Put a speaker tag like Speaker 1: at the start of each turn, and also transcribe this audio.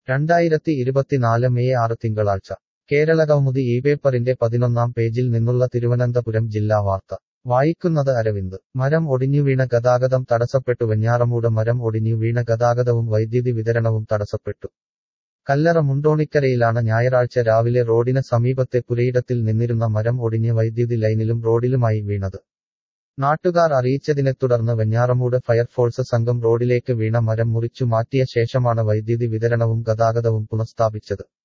Speaker 1: രണ്ടായിരത്തി ഇരുപത്തിനാല് മെയ് ആറ് തിങ്കളാഴ്ച കേരളകൗമുദി ഈ പേപ്പറിന്റെ പതിനൊന്നാം പേജിൽ നിന്നുള്ള തിരുവനന്തപുരം ജില്ലാ വാർത്ത വായിക്കുന്നത് അരവിന്ദ് മരം ഒടിഞ്ഞു വീണ ഗതാഗതം തടസ്സപ്പെട്ടു വെഞ്ഞാറമൂട് മരം ഒടിഞ്ഞു വീണ ഗതാഗതവും വൈദ്യുതി വിതരണവും തടസ്സപ്പെട്ടു കല്ലറ മുണ്ടോണിക്കരയിലാണ് ഞായറാഴ്ച രാവിലെ റോഡിന് സമീപത്തെ പുരയിടത്തിൽ നിന്നിരുന്ന മരം ഒടിഞ്ഞ് വൈദ്യുതി ലൈനിലും റോഡിലുമായി വീണത് നാട്ടുകാർ അറിയിച്ചതിനെ തുടർന്ന് വെഞ്ഞാറമൂട് ഫയർഫോഴ്സ് സംഘം റോഡിലേക്ക് വീണ മരം മുറിച്ചു മാറ്റിയ ശേഷമാണ് വൈദ്യുതി വിതരണവും ഗതാഗതവും പുനഃസ്ഥാപിച്ചത്